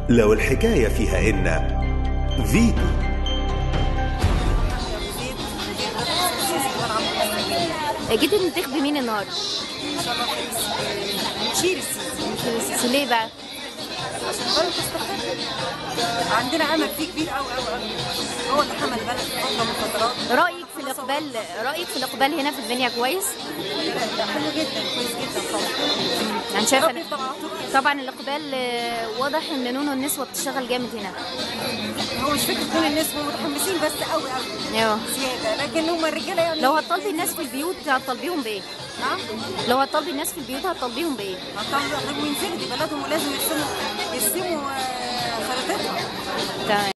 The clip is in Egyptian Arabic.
لو الحكاية فيها إن فيتو جيت تنتخبي مين النهارده؟ شيل السيسي السيسي ليه بقى؟ عشان البلد تستقر عندنا امل فيه كبير قوي قوي قوي هو اللي حمل البلد في فتره من الفترات رايك في الاقبال رايك في الاقبال هنا في الدنيا كويس؟ لا لا حلو جدا كويس جدا طبعا يعني شايفه ربي يفضل على طول كده. طبعا الاقبال آه، واضح ان نونو النسوه بتشتغل جامد هنا هو مش فكره كون الناس هم متحمسين بس قوي قوي ايوه زياده لكن هم الرجاله يعني لو هتطالبي الناس في البيوت هتطالبيهم بايه؟ نعم لو هتطالبي الناس في البيوت هتطالبيهم بايه؟ هطلعوا ينزلوا دي بلدهم ولازم يرسموا يرسموا آه، خريطتهم تمام